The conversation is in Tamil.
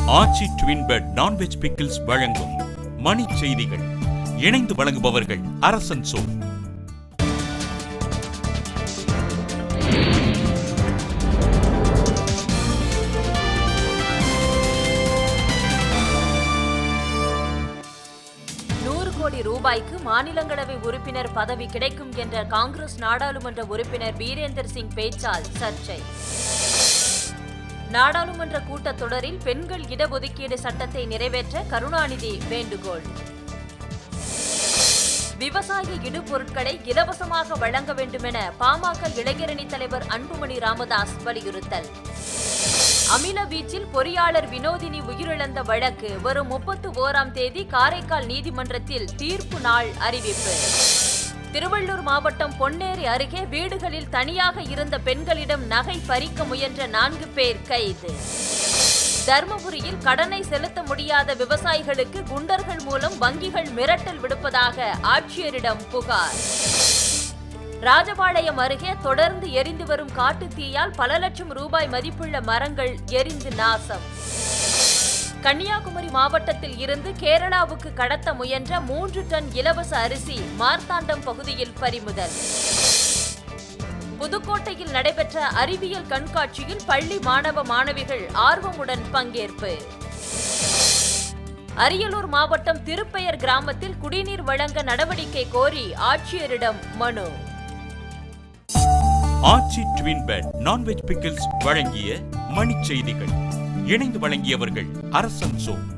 ஆச்சி ட்வின் பெட் நான்வெஜ் பிக்கிள்ஸ் வழங்கும் மணி செய்திகள் இணைந்து வழங்குபவர்கள் அரசன் சோ நூறு கோடி ரூபாய்க்கு மாநிலங்களவை உறுப்பினர் பதவி கிடைக்கும் என்ற காங்கிரஸ் நாடாளுமன்ற உறுப்பினர் வீரேந்தர் சிங் பேச்சால் சர்ச்சை நாடாளுமன்ற கூட்டத்தொடரில் பெண்கள் இடஒதுக்கீடு சட்டத்தை நிறைவேற்ற கருணாநிதி வேண்டுகோள் விவசாய இடுபொருட்களை இலவசமாக வழங்க வேண்டுமென பாமக இளைஞரணி தலைவர் அன்புமணி ராமதாஸ் வலியுறுத்தல் அமில பீச்சில் பொறியாளர் வினோதினி உயிரிழந்த வழக்கு வரும் முப்பத்து ஓராம் தேதி காரைக்கால் நீதிமன்றத்தில் தீர்ப்பு நாள் அறிவிப்பு திருவள்ளூர் மாவட்டம் பொன்னேரி அருகே வீடுகளில் தனியாக இருந்த பெண்களிடம் நகை பறிக்க முயன்ற நான்கு பேர் கைது தருமபுரியில் கடனை செலுத்த முடியாத விவசாயிகளுக்கு குண்டர்கள் மூலம் வங்கிகள் மிரட்டல் விடுப்பதாக ஆட்சியரிடம் புகார் ராஜபாளையம் அருகே தொடர்ந்து எரிந்து வரும் காட்டுத் தீயால் பல லட்சம் ரூபாய் மதிப்புள்ள மரங்கள் எரிந்து நாசம் கன்னியாகுமரி மாவட்டத்தில் இருந்து கேரளாவுக்கு கடத்த முயன்ற மூன்று டன் இலவச அரிசி மார்த்தாண்டம் பகுதியில் பறிமுதல் புதுக்கோட்டையில் நடைபெற்ற அறிவியல் கண்காட்சியில் பள்ளி மாணவ மாணவிகள் ஆர்வமுடன் பங்கேற்பு அரியலூர் மாவட்டம் திருப்பெயர் கிராமத்தில் குடிநீர் வழங்க நடவடிக்கை கோரி ஆட்சியரிடம் மனு Aachi twin bed non veg pickles வழங்கிய மணி செய்திகள் இணைந்து வழங்கியவர்கள் அரசன் சோ